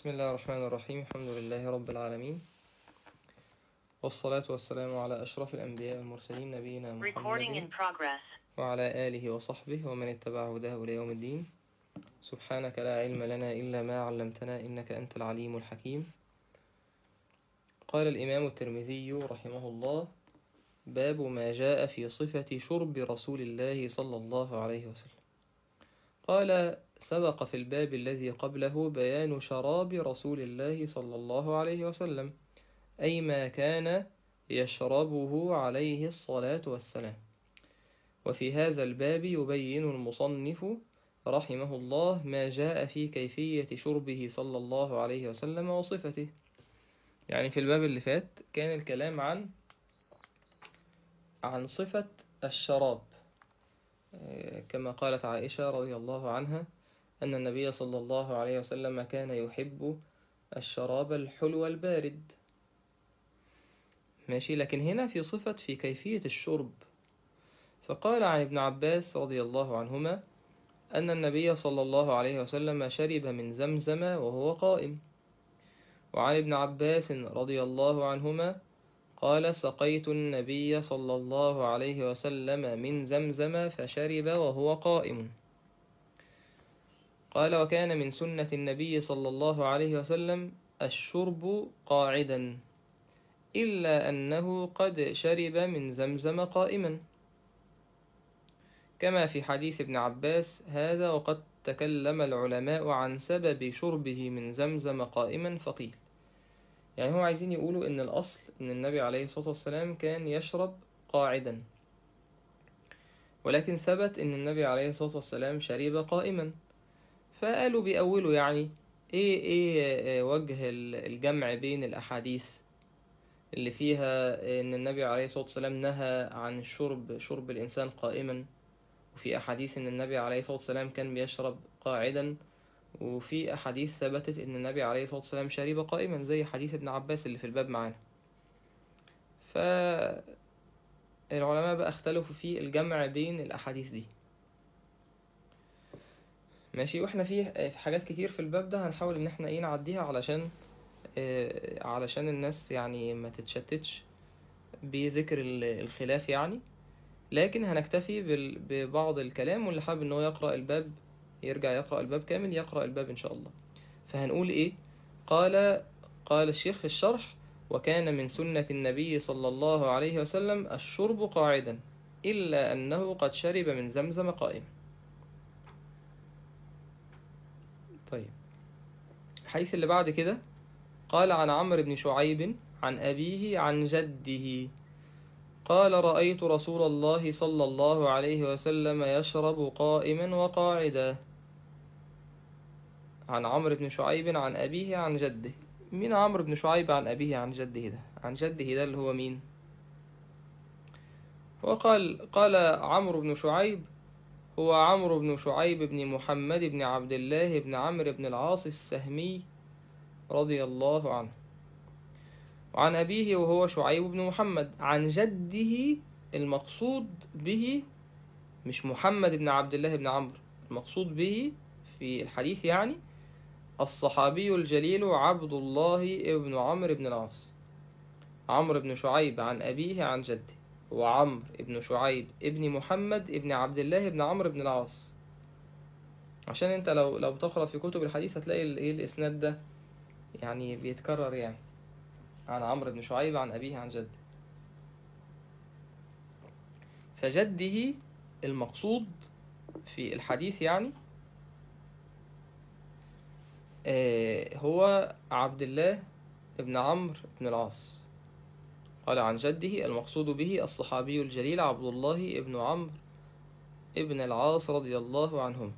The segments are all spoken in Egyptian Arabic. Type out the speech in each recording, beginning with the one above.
بسم الله الرحمن الرحيم الحمد لله رب العالمين والصلاة والسلام على أشرف الأنبياء والمرسلين نبينا Recording in محمد progress. وعلى آله وصحبه ومن اتبع هداه إلى يوم الدين سبحانك لا علم لنا إلا ما علمتنا إنك أنت العليم الحكيم قال الإمام الترمذي رحمه الله باب ما جاء في صفة شرب رسول الله صلى الله عليه وسلم قال سبق في الباب الذي قبله بيان شراب رسول الله صلى الله عليه وسلم أي ما كان يشربه عليه الصلاة والسلام وفي هذا الباب يبين المصنف رحمه الله ما جاء في كيفية شربه صلى الله عليه وسلم وصفته يعني في الباب اللي فات كان الكلام عن عن صفة الشراب آه، كما قالت عائشة رضي الله عنها أن النبي صلى الله عليه وسلم كان يحب الشراب الحلو البارد ماشي لكن هنا في صفة في كيفية الشرب فقال عن ابن عباس رضي الله عنهما أن النبي صلى الله عليه وسلم شرب من زمزم وهو قائم وعن ابن عباس رضي الله عنهما قال سقيت النبي صلى الله عليه وسلم من زمزم فشرب وهو قائم قال وكان من سنة النبي صلى الله عليه وسلم الشرب قاعدا إلا أنه قد شرب من زمزم قائما كما في حديث ابن عباس هذا وقد تكلم العلماء عن سبب شربه من زمزم قائما فقيل يعني هم عايزين يقولوا ان الاصل ان النبي عليه الصلاة والسلام كان يشرب قاعدا ولكن ثبت ان النبي عليه الصلاة والسلام شرب قائما فقالوا بيأولوا يعني ايه ايه وجه الجمع بين الاحاديث اللي فيها ان النبي عليه الصلاة والسلام نهى عن شرب شرب الانسان قائما وفي احاديث ان النبي عليه الصلاة والسلام كان بيشرب قاعدا وفي أحاديث ثبتت إن النبي عليه الصلاة والسلام شرب قائما زي حديث ابن عباس اللي في الباب معانا فالعلماء بقى اختلفوا في الجمع بين الأحاديث دي ماشي واحنا في في حاجات كتير في الباب ده هنحاول ان احنا ايه نعديها علشان آه، علشان الناس يعني ما تتشتتش بذكر ال- الخلاف يعني لكن هنكتفي بال- ببعض الكلام واللي حابب ان هو يقرأ الباب يرجع يقرأ الباب كامل يقرأ الباب إن شاء الله فهنقول إيه قال قال الشيخ في الشرح وكان من سنة النبي صلى الله عليه وسلم الشرب قاعدا إلا أنه قد شرب من زمزم قائما طيب الحديث اللي بعد كده قال عن عمرو بن شعيب عن أبيه عن جده قال رأيت رسول الله صلى الله عليه وسلم يشرب قائما وقاعدا عن عمرو بن شعيب عن أبيه عن جده مين عمرو بن شعيب عن أبيه عن جده ده عن جده ده اللي هو مين وقال قال عمرو بن شعيب هو عمرو بن شعيب بن محمد بن عبد الله بن عمرو بن العاص السهمي رضي الله عنه وعن أبيه وهو شعيب بن محمد عن جده المقصود به مش محمد بن عبد الله بن عمرو المقصود به في الحديث يعني الصحابي الجليل عبد الله بن عمرو بن العاص عمرو بن شعيب عن أبيه عن جده وعمرو بن شعيب ابن محمد ابن عبد الله بن عمرو بن العاص عشان انت لو لو بتقرأ في كتب الحديث هتلاقي ال- ايه الاسناد ده يعني بيتكرر يعني عن عمرو بن شعيب عن أبيه عن جده فجده المقصود في الحديث يعني آه، هو عبد الله بن عمرو بن العاص قال عن جده المقصود به الصحابي الجليل عبد الله بن عمرو ابن العاص رضي الله عنهم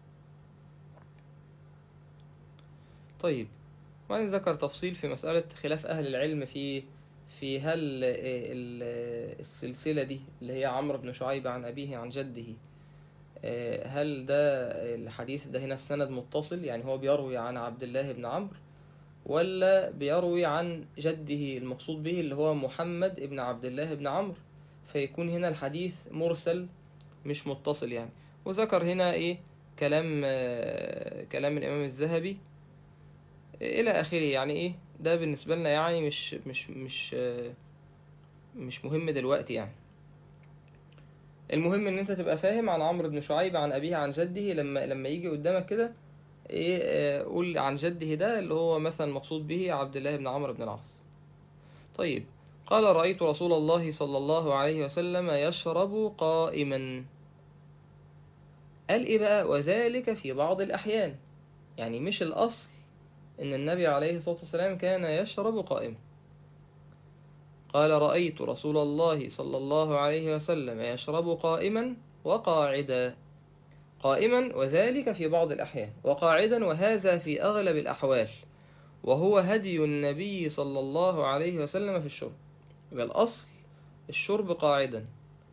طيب وبعدين ذكر تفصيل في مسألة خلاف أهل العلم في في هل ال- السلسلة دي اللي هي عمرو بن شعيب عن أبيه عن جده آه، هل ده الحديث ده هنا السند متصل يعني هو بيروي عن عبد الله بن عمرو ولا بيروي عن جده المقصود به اللي هو محمد بن عبد الله بن عمرو فيكون هنا الحديث مرسل مش متصل يعني وذكر هنا ايه كلام آه، كلام الإمام الذهبي الى اخره يعني ايه ده بالنسبه لنا يعني مش مش مش آه، مش مهم دلوقتي يعني المهم ان انت تبقى فاهم عن عمرو بن شعيب عن ابيه عن جده لما لما يجي قدامك كده ايه آه، قول عن جده ده اللي هو مثلا مقصود به عبد الله بن عمرو بن العاص طيب قال رأيت رسول الله صلى الله عليه وسلم يشرب قائما قال ايه بقى وذلك في بعض الاحيان يعني مش الاصل ان النبي عليه الصلاة والسلام كان يشرب قائما قال رأيت رسول الله صلى الله عليه وسلم يشرب قائما وقاعدا قائما وذلك في بعض الأحيان وقاعدا وهذا في أغلب الأحوال وهو هدي النبي صلى الله عليه وسلم في الشرب يبقى الأصل الشرب قاعدا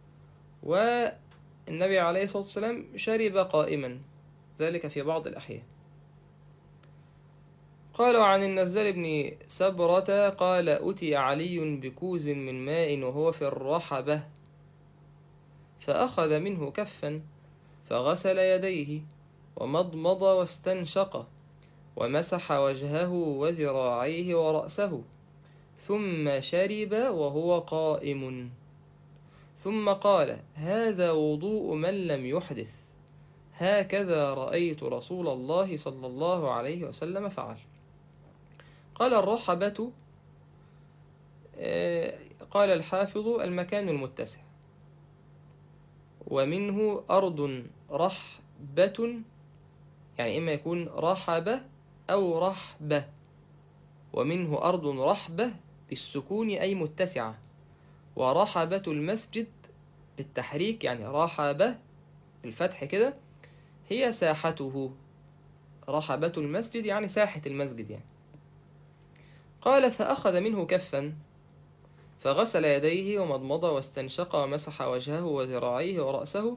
والنبي عليه الصلاة والسلام شرب قائما ذلك في بعض الأحيان قال عن النزال بن سبرة قال أتي علي بكوز من ماء وهو في الرحبة فأخذ منه كفا فغسل يديه ومضمض واستنشق ومسح وجهه وذراعيه ورأسه ثم شرب وهو قائم ثم قال هذا وضوء من لم يحدث هكذا رأيت رسول الله صلى الله عليه وسلم فعل قال الرحبة آه، قال الحافظ المكان المتسع ومنه أرض رحبة يعني إما يكون رحبة أو رحبة ومنه أرض رحبة بالسكون أي متسعة ورحبة المسجد بالتحريك يعني رحبة الفتح كده هي ساحته رحبة المسجد يعني ساحة المسجد يعني قال فأخذ منه كفا فغسل يديه ومضمض واستنشق ومسح وجهه وذراعيه ورأسه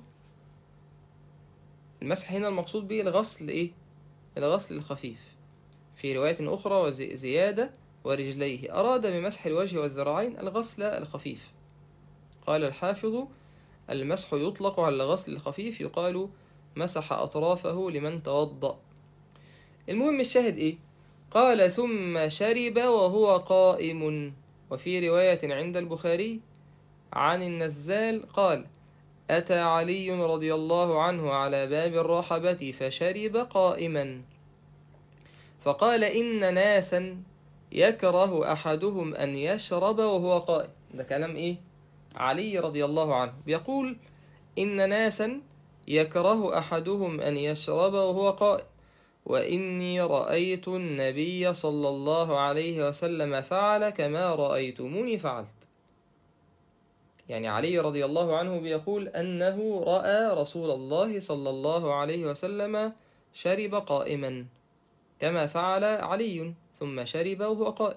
المسح هنا المقصود به الغسل إيه؟ الغسل الخفيف في رواية أخرى وزيادة ورجليه أراد بمسح الوجه والذراعين الغسل الخفيف قال الحافظ المسح يطلق على الغسل الخفيف يقال مسح أطرافه لمن توضأ المهم الشاهد إيه قال ثم شرب وهو قائم وفي رواية عند البخاري عن النزال قال أتى علي رضي الله عنه على باب الرحبة فشرب قائما فقال إن ناسا يكره أحدهم أن يشرب وهو قائم ده كلام إيه علي رضي الله عنه بيقول إن ناسا يكره أحدهم أن يشرب وهو قائم وإني رأيت النبي صلى الله عليه وسلم فعل كما رأيتموني فعلت يعني علي رضي الله عنه بيقول أنه رأى رسول الله صلى الله عليه وسلم شرب قائما كما فعل علي ثم شرب وهو قائم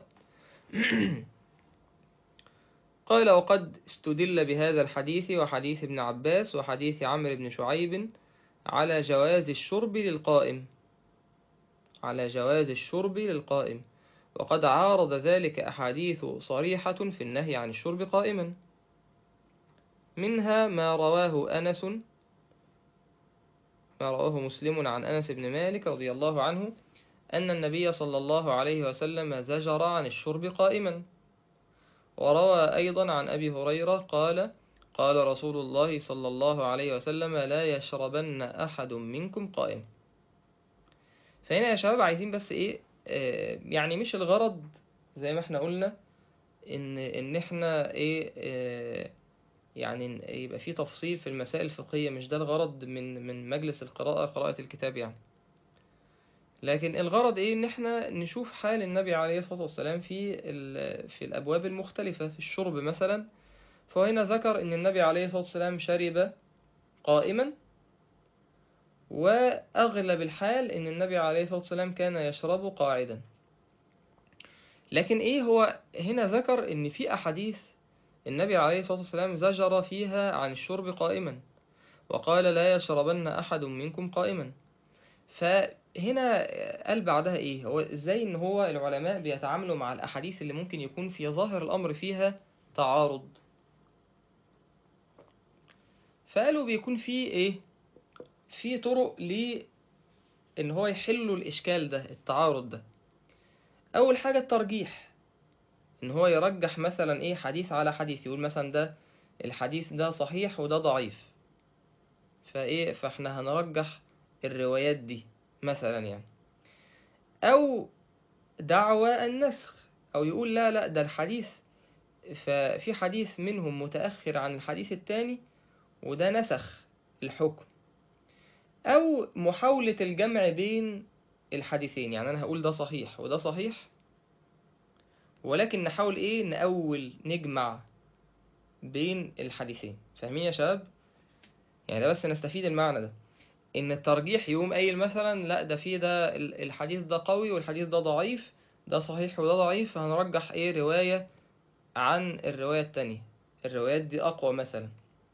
قال وقد استدل بهذا الحديث وحديث ابن عباس وحديث عمرو بن شعيب على جواز الشرب للقائم على جواز الشرب للقائم وقد عارض ذلك أحاديث صريحة في النهي عن الشرب قائما منها ما رواه أنس ما رواه مسلم عن أنس بن مالك رضي الله عنه أن النبي صلى الله عليه وسلم زجر عن الشرب قائما وروى أيضا عن أبي هريرة قال قال رسول الله صلى الله عليه وسلم لا يشربن أحد منكم قائم فهنا يا شباب عايزين بس ايه آه يعني مش الغرض زي ما احنا قلنا ان ان احنا ايه آه يعني يبقى في تفصيل في المسائل الفقهية مش ده الغرض من من مجلس القراءة قراءة الكتاب يعني لكن الغرض ايه ان احنا نشوف حال النبي عليه الصلاة والسلام في في الابواب المختلفة في الشرب مثلا فهنا ذكر ان النبي عليه الصلاة والسلام شرب قائما وأغلب الحال إن النبي عليه الصلاة والسلام كان يشرب قاعدا لكن إيه هو هنا ذكر إن في أحاديث النبي عليه الصلاة والسلام زجر فيها عن الشرب قائما وقال لا يشربن أحد منكم قائما فهنا قال بعدها إيه هو إزاي إن هو العلماء بيتعاملوا مع الأحاديث اللي ممكن يكون في ظاهر الأمر فيها تعارض فقالوا بيكون في إيه في طرق ل ان هو يحلوا الاشكال ده التعارض ده اول حاجة الترجيح ان هو يرجح مثلا ايه حديث على حديث يقول مثلا ده الحديث ده صحيح وده ضعيف فايه فاحنا هنرجح الروايات دي مثلا يعني او دعوى النسخ او يقول لا لا ده الحديث ففي حديث منهم متأخر عن الحديث التاني وده نسخ الحكم او محاولة الجمع بين الحديثين يعني انا هقول ده صحيح وده صحيح ولكن نحاول ايه نأول نجمع بين الحديثين فاهمين يا شباب يعني ده بس نستفيد المعنى ده ان الترجيح يقوم قايل مثلا لا ده في ده ال- الحديث ده قوي والحديث ده ضعيف ده صحيح وده ضعيف فهنرجح ايه رواية عن الرواية التانية الروايات دي اقوى مثلا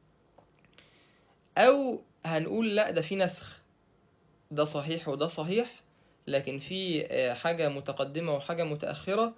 او هنقول لا ده في نسخ ده صحيح وده صحيح لكن في آه، حاجة متقدمة وحاجة متأخرة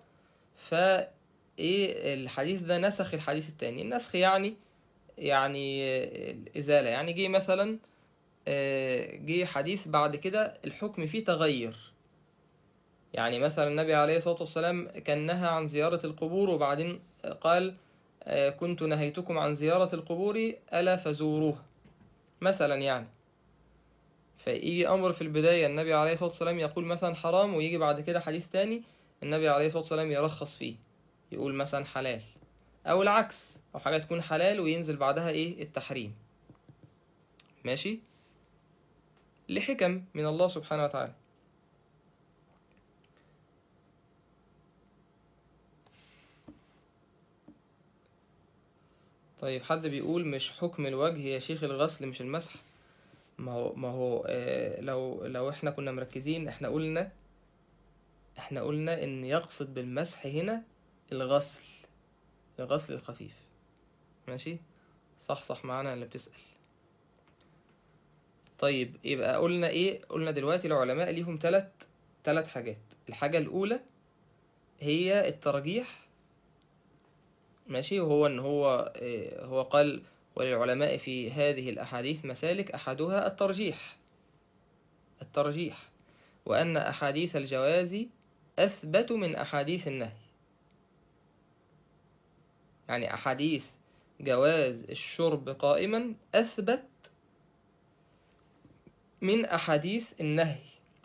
فايه الحديث ده نسخ الحديث التاني النسخ يعني يعني آه، الإزالة يعني جه مثلا آه، جه حديث بعد كده الحكم فيه تغير يعني مثلا النبي عليه الصلاة والسلام كان نهى عن زيارة القبور وبعدين قال آه، كنت نهيتكم عن زيارة القبور ألا فزوروها مثلا يعني فيجي أمر في البداية النبي عليه الصلاة والسلام يقول مثلا حرام ويجي بعد كده حديث تاني النبي عليه الصلاة والسلام يرخص فيه يقول مثلا حلال أو العكس أو حاجة تكون حلال وينزل بعدها إيه التحريم ماشي لحكم من الله سبحانه وتعالى طيب حد بيقول مش حكم الوجه يا شيخ الغسل مش المسح ما هو ما هو آه لو لو احنا كنا مركزين احنا قلنا احنا قلنا ان يقصد بالمسح هنا الغسل الغسل الخفيف ماشي صح صح معانا اللي بتسأل طيب يبقى قلنا ايه قلنا دلوقتي العلماء ليهم ثلاث ثلاث حاجات الحاجة الأولى هي الترجيح ماشي وهو ان هو آه، هو قال وللعلماء في هذه الأحاديث مسالك أحدها الترجيح الترجيح وأن أحاديث الجواز أثبت من أحاديث النهي يعني أحاديث جواز الشرب قائما أثبت من أحاديث النهي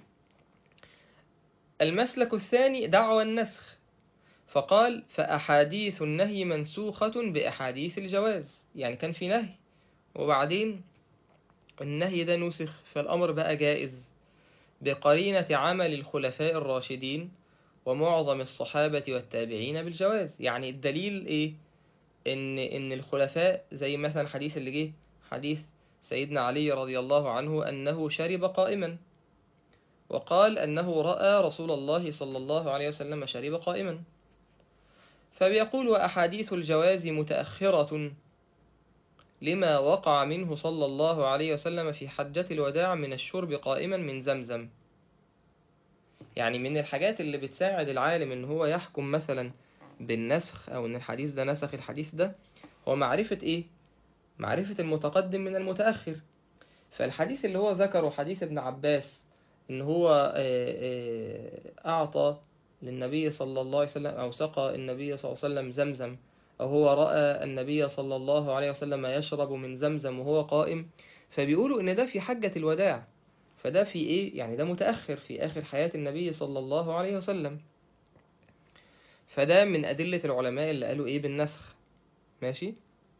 المسلك الثاني دعوى النسخ فقال فأحاديث النهي منسوخة بأحاديث الجواز يعني كان في نهي وبعدين النهي ده نسخ فالأمر بقى جائز بقرينة عمل الخلفاء الراشدين ومعظم الصحابة والتابعين بالجواز يعني الدليل إيه إن إن الخلفاء زي مثلا حديث اللي جه حديث سيدنا علي رضي الله عنه أنه شرب قائما وقال أنه رأى رسول الله صلى الله عليه وسلم شرب قائما فبيقول وأحاديث الجواز متأخرة لما وقع منه صلى الله عليه وسلم في حجة الوداع من الشرب قائما من زمزم يعني من الحاجات اللي بتساعد العالم ان هو يحكم مثلا بالنسخ او ان الحديث ده نسخ الحديث ده هو معرفة ايه معرفة المتقدم من المتأخر فالحديث اللي هو ذكره حديث ابن عباس ان هو آه، آه، اعطى للنبي صلى الله عليه وسلم او سقى النبي صلى الله عليه وسلم زمزم أو هو رأى النبي صلى الله عليه وسلم يشرب من زمزم وهو قائم فبيقولوا إن ده في حجة الوداع فده في إيه يعني ده متأخر في آخر حياة النبي صلى الله عليه وسلم فده من أدلة العلماء اللي قالوا إيه بالنسخ ماشي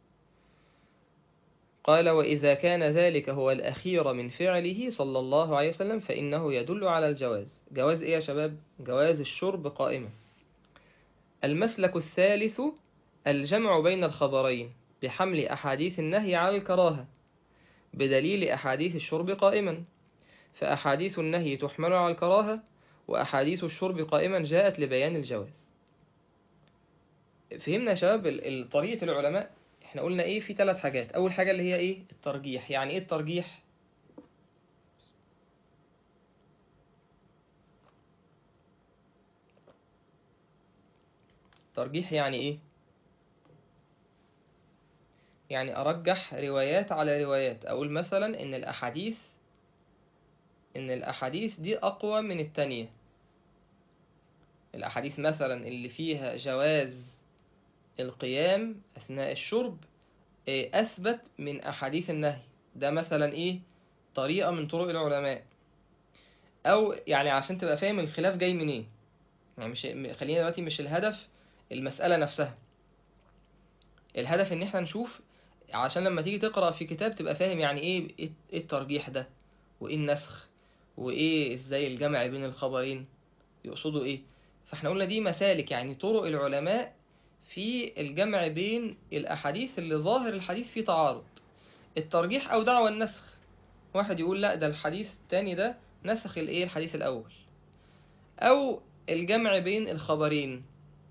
قال وإذا كان ذلك هو الأخير من فعله صلى الله عليه وسلم فإنه يدل على الجواز جواز إيه يا شباب جواز الشرب قائما المسلك الثالث الجمع بين الخبرين بحمل أحاديث النهي على الكراهة بدليل أحاديث الشرب قائما فأحاديث النهي تحمل على الكراهة وأحاديث الشرب قائما جاءت لبيان الجواز فهمنا يا شباب ال- ال- طريقة العلماء احنا قلنا ايه في ثلاث حاجات اول حاجة اللي هي ايه الترجيح يعني ايه الترجيح ترجيح يعني ايه يعني أرجح روايات على روايات أقول مثلا إن الأحاديث إن الأحاديث دي أقوى من التانية الأحاديث مثلا اللي فيها جواز القيام أثناء الشرب إيه، أثبت من أحاديث النهي ده مثلا إيه طريقة من طرق العلماء أو يعني عشان تبقى فاهم الخلاف جاي منين يعني مش خلينا دلوقتي مش الهدف المسألة نفسها الهدف إن إحنا نشوف عشان لما تيجي تقرأ في كتاب تبقى فاهم يعني إيه إيه الترجيح ده وإيه النسخ وإيه إزاي الجمع بين الخبرين يقصدوا إيه فإحنا قلنا دي مسالك يعني طرق العلماء في الجمع بين الأحاديث اللي ظاهر الحديث فيه تعارض الترجيح أو دعوى النسخ واحد يقول لا ده الحديث التاني ده نسخ الإيه الحديث الأول أو الجمع بين الخبرين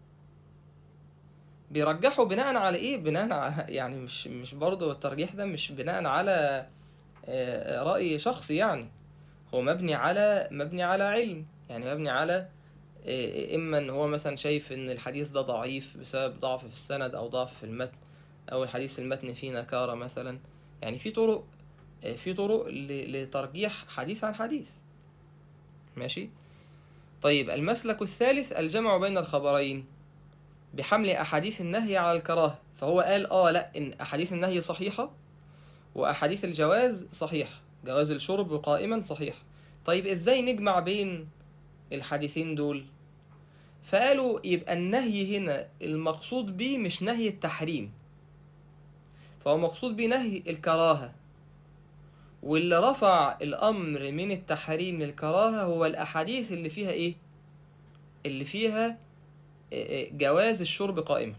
بيرجحوا بناء على إيه بناء على يعني مش مش برضه الترجيح ده مش بناء على آه، رأي شخصي يعني هو مبني على مبني على علم يعني مبني على إيه، إما إن هو مثلا شايف إن الحديث ده ضعيف بسبب ضعف في السند أو ضعف في المتن أو الحديث المتن فيه نكارة مثلا يعني في طرق إيه، في طرق ل- لترجيح حديث عن حديث ماشي طيب المسلك الثالث الجمع بين الخبرين بحمل أحاديث النهي على الكراهة فهو قال آه لأ إن أحاديث النهي صحيحة وأحاديث الجواز صحيح جواز الشرب قائما صحيح طيب إزاي نجمع بين الحديثين دول فقالوا يبقى النهي هنا المقصود به مش نهي التحريم فهو مقصود به نهي الكراهة واللي رفع الأمر من التحريم للكراهة هو الأحاديث اللي فيها إيه؟ اللي فيها إيه إيه جواز الشرب قائما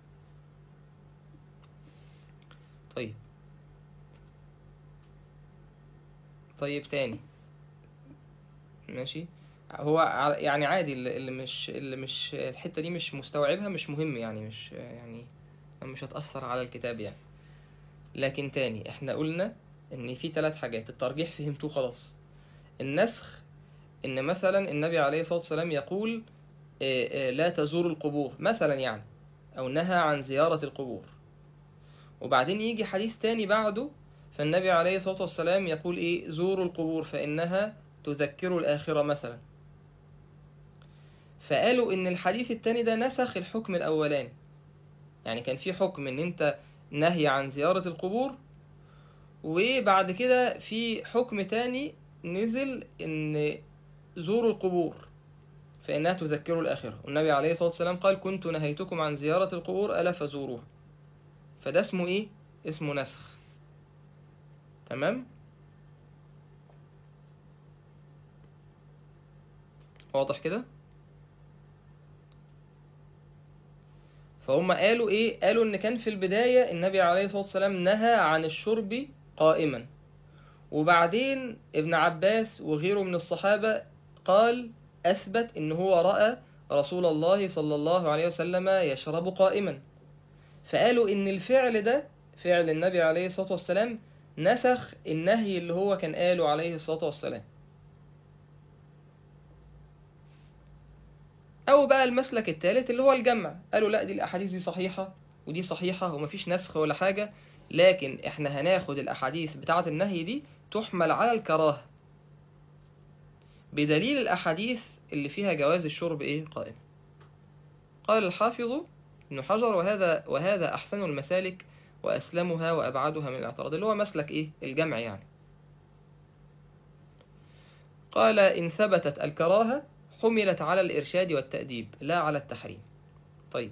طيب طيب تاني ماشي هو ع- يعني عادي اللي اللي مش اللي مش الحتة دي مش مستوعبها مش مهم يعني مش يعني مش هتأثر على الكتاب يعني لكن تاني احنا قلنا ان في ثلاث حاجات الترجيح فهمتوه خلاص النسخ ان مثلا النبي عليه الصلاة والسلام يقول آه، آه، لا تزوروا القبور مثلا يعني او نهى عن زيارة القبور وبعدين يجي حديث تاني بعده فالنبي عليه الصلاة والسلام يقول ايه زوروا القبور فإنها تذكر الآخرة مثلا فقالوا ان الحديث التاني ده نسخ الحكم الاولاني يعني كان في حكم ان انت نهي عن زيارة القبور وبعد كده في حكم تاني نزل ان زوروا القبور فإنها تذكر الآخرة والنبي عليه الصلاة والسلام قال كنت نهيتكم عن زيارة القبور ألا فزوروها فده اسمه ايه اسمه نسخ تمام واضح كده فهم قالوا ايه قالوا ان كان في البداية النبي عليه الصلاة والسلام نهى عن الشرب قائما وبعدين ابن عباس وغيره من الصحابة قال أثبت إن هو رأى رسول الله صلى الله عليه وسلم يشرب قائما فقالوا إن الفعل ده فعل النبي عليه الصلاة والسلام نسخ النهي اللي هو كان قاله عليه الصلاة والسلام أو بقى المسلك الثالث اللي هو الجمع قالوا لا دي الأحاديث دي صحيحة ودي صحيحة ومفيش نسخ ولا حاجة لكن احنا هناخد الأحاديث بتاعة النهي دي تحمل على الكراهة بدليل الأحاديث اللي فيها جواز الشرب إيه قائم قال الحافظ ابن حجر وهذا وهذا أحسن المسالك وأسلمها وأبعدها من الاعتراض اللي هو مسلك إيه الجمع يعني قال إن ثبتت الكراهة حملت على الإرشاد والتأديب لا على التحريم طيب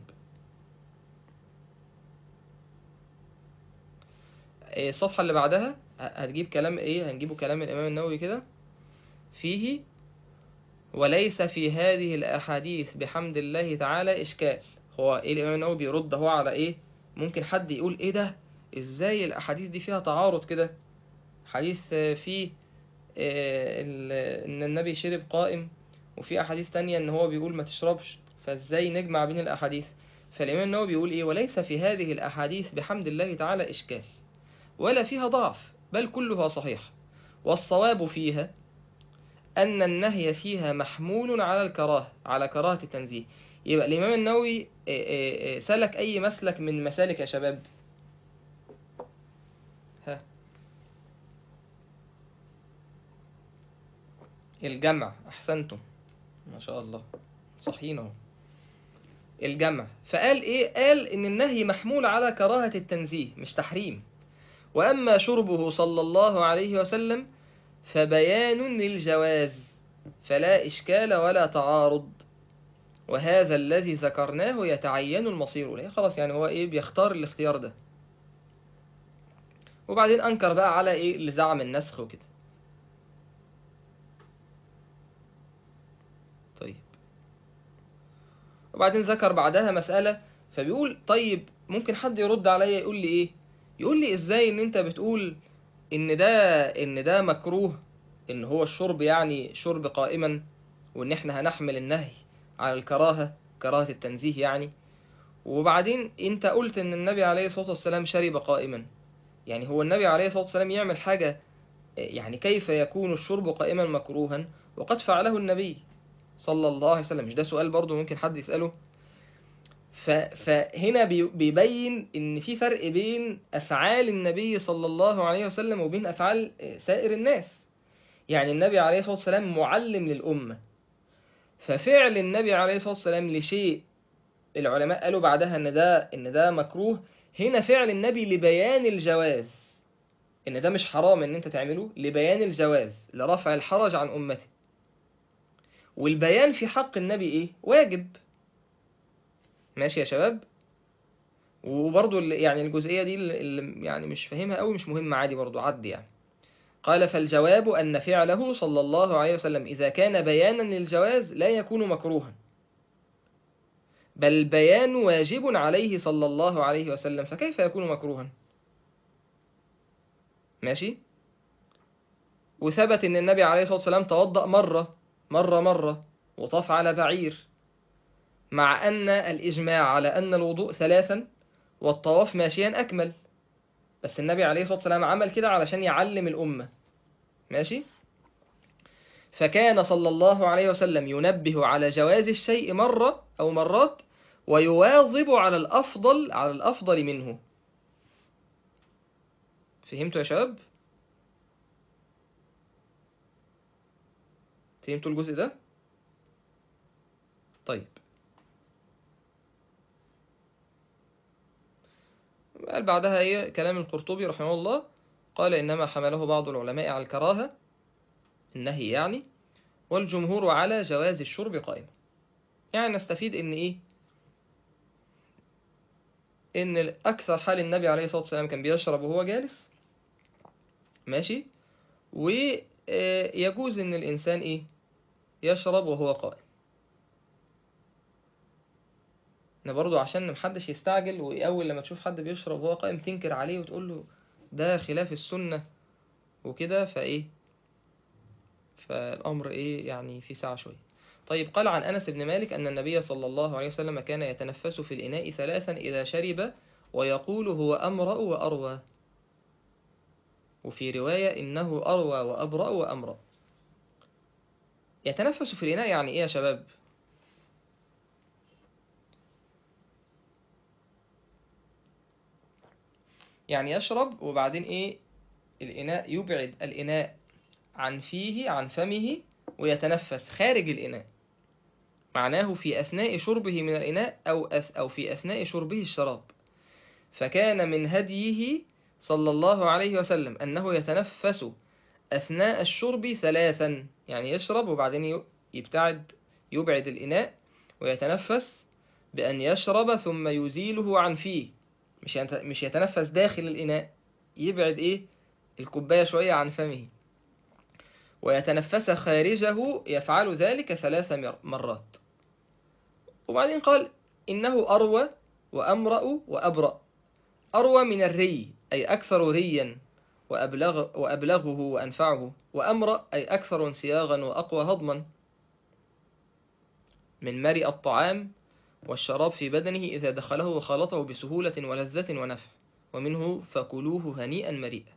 إيه الصفحة اللي بعدها هتجيب كلام إيه هنجيبه كلام الإمام النووي كده فيه وليس في هذه الأحاديث بحمد الله تعالى إشكال هو إيه الإمام النووي بيرد هو على إيه ممكن حد يقول إيه ده إزاي الأحاديث دي فيها تعارض كده حديث فيه إن النبي شرب قائم وفي أحاديث تانية إن هو بيقول ما تشربش فإزاي نجمع بين الأحاديث فالإمام النووي بيقول إيه وليس في هذه الأحاديث بحمد الله تعالى إشكال ولا فيها ضعف بل كلها صحيح والصواب فيها أن النهي فيها محمول على الكراهة على كراهة التنزيه يبقى الإمام النووي سلك أي مسلك من مسالك يا شباب ها الجمع أحسنتم ما شاء الله صحيح اهو الجمع فقال ايه قال ان النهي محمول على كراهة التنزيه مش تحريم واما شربه صلى الله عليه وسلم فبيان للجواز فلا اشكال ولا تعارض وهذا الذي ذكرناه يتعين المصير اليه خلاص يعني هو ايه بيختار الاختيار ده وبعدين انكر بقى على ايه اللي زعم النسخ وكده طيب وبعدين ذكر بعدها مسألة فبيقول طيب ممكن حد يرد عليا يقول لي ايه يقول لي ازاي ان انت بتقول ان ده ان ده مكروه ان هو الشرب يعني شرب قائما وان احنا هنحمل النهي على الكراهة كراهة التنزيه يعني وبعدين انت قلت ان النبي عليه الصلاة والسلام شرب قائما يعني هو النبي عليه الصلاة والسلام يعمل حاجة يعني كيف يكون الشرب قائما مكروها وقد فعله النبي صلى الله عليه وسلم مش ده سؤال برضو ممكن حد يسأله ف... فهنا بي... بيبين ان في فرق بين افعال النبي صلى الله عليه وسلم وبين افعال سائر الناس يعني النبي عليه الصلاة والسلام معلم للأمة ففعل النبي عليه الصلاة والسلام لشيء العلماء قالوا بعدها ان ده ان ده مكروه هنا فعل النبي لبيان الجواز ان ده مش حرام ان انت تعمله لبيان الجواز لرفع الحرج عن امته والبيان في حق النبي ايه واجب ماشي يا شباب وبرضو يعني الجزئية دي اللي يعني مش فاهمها قوي مش مهم عادي برضو عدي يعني قال فالجواب أن فعله صلى الله عليه وسلم إذا كان بيانا للجواز لا يكون مكروها بل بيان واجب عليه صلى الله عليه وسلم فكيف يكون مكروها ماشي وثبت ان النبي عليه الصلاة والسلام توضأ مرة مرة مرة وطاف على بعير مع أن الإجماع على أن الوضوء ثلاثا والطواف ماشيا أكمل بس النبي عليه الصلاة والسلام عمل كده علشان يعلم الأمة ماشي فكان صلى الله عليه وسلم ينبه على جواز الشيء مرة أو مرات ويواظب على الأفضل على الأفضل منه فهمتوا يا شباب؟ فهمتوا الجزء ده؟ طيب قال بعدها ايه كلام القرطبي رحمه الله قال إنما حمله بعض العلماء على الكراهة النهي يعني والجمهور على جواز الشرب قائما يعني نستفيد ان ايه ان اكثر حال النبي عليه الصلاة والسلام كان بيشرب وهو جالس ماشي ويجوز ان الانسان ايه يشرب وهو قائم ان برضه عشان محدش يستعجل واول لما تشوف حد بيشرب وهو قائم تنكر عليه وتقول له ده خلاف السنة وكده فايه فالامر ايه يعني في ساعة شوية طيب قال عن أنس بن مالك أن النبي صلى الله عليه وسلم كان يتنفس في الإناء ثلاثا إذا شرب ويقول هو أمرأ وأروى وفي رواية إنه أروى وأبرأ وأمرأ يتنفس في الإناء يعني إيه يا شباب يعني يشرب وبعدين إيه الإناء يبعد الإناء عن فيه عن فمه ويتنفس خارج الإناء معناه في أثناء شربه من الإناء أو, أث أو في أثناء شربه الشراب فكان من هديه صلى الله عليه وسلم أنه يتنفس أثناء الشرب ثلاثا يعني يشرب وبعدين يبتعد يبعد الإناء ويتنفس بأن يشرب ثم يزيله عن فيه مش مش يتنفس داخل الإناء يبعد إيه الكوباية شوية عن فمه ويتنفس خارجه يفعل ذلك ثلاث مرات وبعدين قال إنه أروى وأمرأ وأبرأ أروى من الري أي أكثر ريا وأبلغ وأبلغه وأنفعه وأمرأ أي أكثر انسياغا وأقوى هضما من مرئ الطعام والشراب في بدنه إذا دخله وخلطه بسهولة ولذة ونفع ومنه فكلوه هنيئا مريئا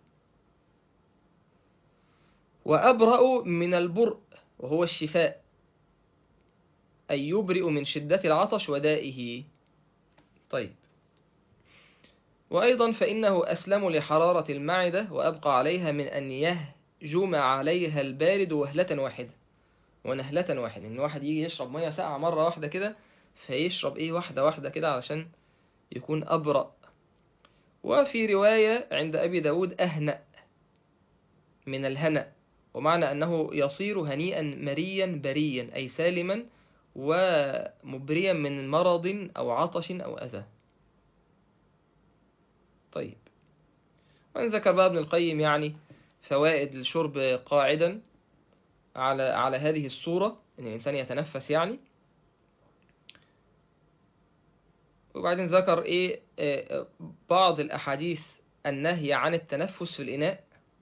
وأبرأ من البرء وهو الشفاء أي يبرئ من شدة العطش ودائه طيب وأيضا فإنه أسلم لحرارة المعدة وأبقى عليها من أن يهجم عليها البارد وهلة واحدة ونهلة واحدة إن واحد يجي يشرب مية ساقعة مرة واحدة كده فيشرب إيه واحدة واحدة كده علشان يكون أبرأ وفي رواية عند أبي داود أهنأ من الهنأ ومعنى أنه يصير هنيئا مريا بريا أي سالما ومبريا من مرض أو عطش أو أذى طيب وأن ذكر بقى ابن القيم يعني فوائد الشرب قاعدا على على هذه الصورة أن الإنسان يتنفس يعني وبعدين ذكر إيه آه، بعض الأحاديث النهي عن التنفس في الإناء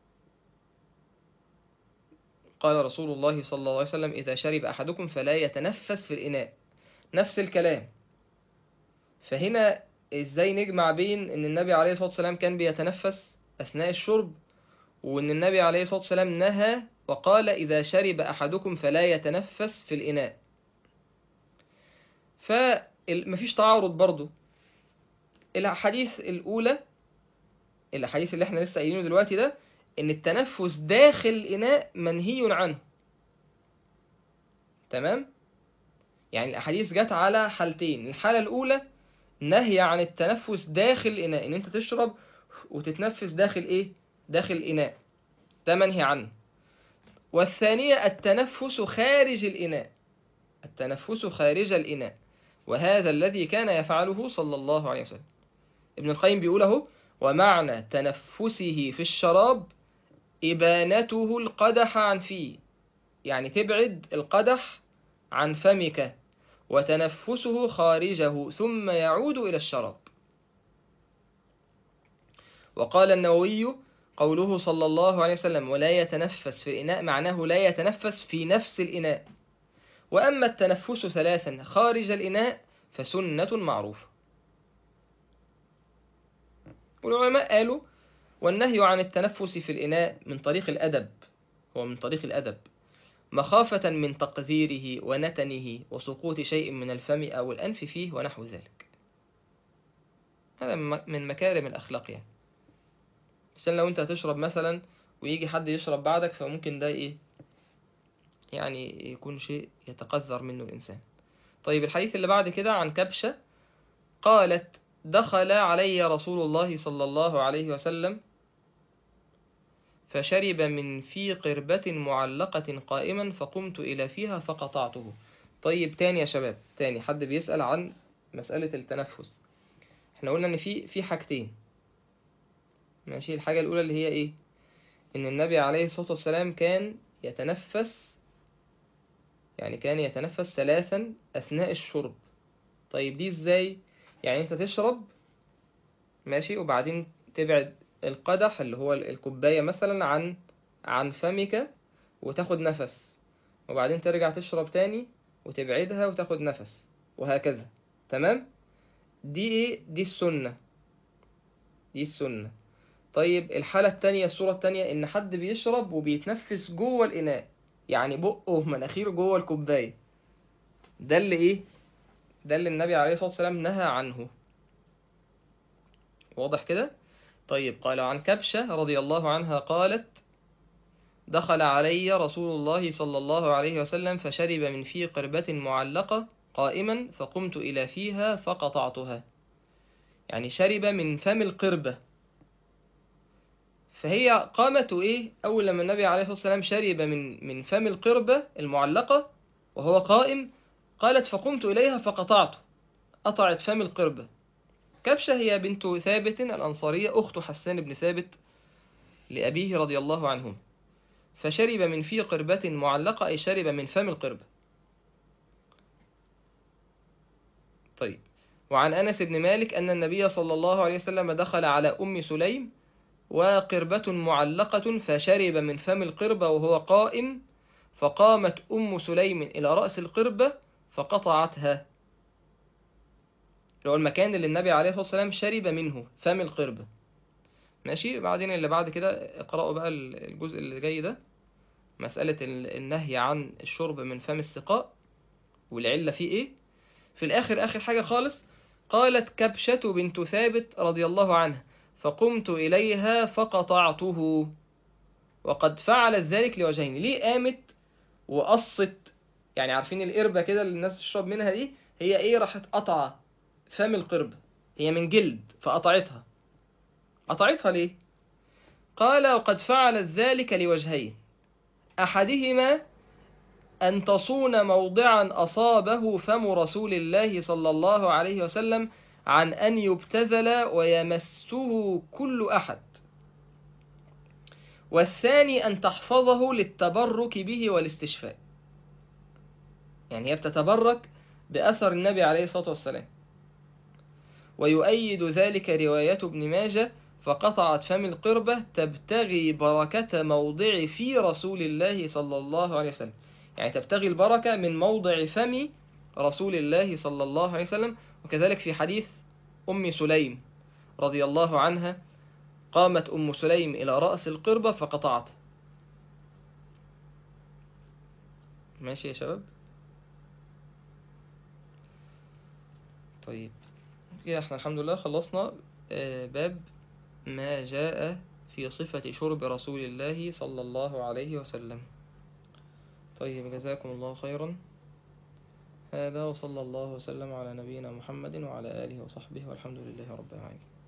قال رسول الله صلى الله عليه وسلم إذا شرب أحدكم فلا يتنفس في الإناء نفس الكلام فهنا إزاي نجمع بين إن النبي عليه الصلاة والسلام كان بيتنفس أثناء الشرب وإن النبي عليه الصلاة والسلام نهى وقال إذا شرب أحدكم فلا يتنفس في الإناء فمفيش تعارض برضو الأحاديث الأولى الأحاديث اللي احنا لسه قايلينه دلوقتي ده إن التنفس داخل الإناء منهي عنه تمام يعني الأحاديث جت على حالتين الحالة الأولى نهي عن التنفس داخل الإناء إن أنت تشرب وتتنفس داخل إيه داخل الإناء ده منهي عنه والثانية التنفس خارج الإناء التنفس خارج الإناء وهذا الذي كان يفعله صلى الله عليه وسلم ابن القيم بيقوله ومعنى تنفسه في الشراب إبانته القدح عن فيه يعني تبعد القدح عن فمك وتنفسه خارجه ثم يعود إلى الشراب وقال النووي قوله صلى الله عليه وسلم ولا يتنفس في الإناء معناه لا يتنفس في نفس الإناء وأما التنفس ثلاثا خارج الإناء فسنة معروفة والعلماء قالوا والنهي عن التنفس في الإناء من طريق الأدب هو من طريق الأدب مخافة من تقذيره ونتنه وسقوط شيء من الفم أو الأنف فيه ونحو ذلك هذا من مكارم الأخلاق يعني عشان لو أنت هتشرب مثلا ويجي حد يشرب بعدك فممكن ده إيه يعني يكون شيء يتقذر منه الإنسان طيب الحديث اللي بعد كده عن كبشة قالت دخل علي رسول الله صلى الله عليه وسلم فشرب من في قربة معلقة قائما فقمت إلى فيها فقطعته طيب تاني يا شباب تاني حد بيسأل عن مسألة التنفس احنا قلنا ان في في حاجتين ماشي الحاجة الأولى اللي هي ايه ان النبي عليه الصلاة والسلام كان يتنفس يعني كان يتنفس ثلاثا أثناء الشرب طيب دي ازاي يعني انت تشرب ماشي وبعدين تبعد القدح اللي هو الكوباية مثلا عن عن فمك وتاخد نفس وبعدين ترجع تشرب تاني وتبعدها وتاخد نفس وهكذا تمام دي ايه دي السنة دي السنة طيب الحالة التانية الصورة التانية ان حد بيشرب وبيتنفس جوه الاناء يعني بقه مناخيره جوه الكوباية ده اللي ايه ده اللي النبي عليه الصلاة والسلام نهى عنه واضح كده طيب قال عن كبشة رضي الله عنها قالت دخل علي رسول الله صلى الله عليه وسلم فشرب من في قربة معلقة قائما فقمت إلى فيها فقطعتها يعني شرب من فم القربة فهي قامت إيه أول لما النبي عليه الصلاة والسلام شرب من من فم القربة المعلقة وهو قائم قالت فقمت إليها فقطعته قطعت فم القربة كبشة هي بنت ثابت الأنصارية أخت حسان بن ثابت لأبيه رضي الله عنهم فشرب من في قربة معلقة أي شرب من فم القربة طيب وعن أنس بن مالك أن النبي صلى الله عليه وسلم دخل على أم سليم وقربة معلقة فشرب من فم القربة وهو قائم فقامت أم سليم إلى رأس القربة فقطعتها اللي هو المكان اللي النبي عليه الصلاة والسلام شرب منه فم القربة ماشي بعدين اللي بعد كده اقرأوا بقى الجزء اللي جاي ده مسألة النهي عن الشرب من فم السقاء والعلة فيه ايه في الآخر آخر حاجة خالص قالت كبشة بنت ثابت رضي الله عنها فقمت إليها فقطعته وقد فعلت ذلك لوجهين ليه قامت وقصت يعني عارفين القربة كده اللي الناس بتشرب منها دي هي ايه راحت قطع فم القربة هي من جلد فقطعتها قطعتها ليه قال وقد فعلت ذلك لوجهين أحدهما أن تصون موضعا أصابه فم رسول الله صلى الله عليه وسلم عن أن يبتذل ويمسه كل أحد والثاني أن تحفظه للتبرك به والاستشفاء يعني هي بتتبرك بأثر النبي عليه الصلاة والسلام ويؤيد ذلك رواية ابن ماجه فقطعت فم القربة تبتغي بركة موضع في رسول الله صلى الله عليه وسلم يعني تبتغي البركة من موضع فم رسول الله صلى الله عليه وسلم وكذلك في حديث أم سليم رضي الله عنها قامت أم سليم إلى رأس القربة فقطعت ماشي يا شباب طيب كده احنا الحمد لله خلصنا آه، باب ما جاء في صفة شرب رسول الله صلى الله عليه وسلم طيب جزاكم الله خيرا هذا وصلى الله وسلم على نبينا محمد وعلى آله وصحبه والحمد لله رب العالمين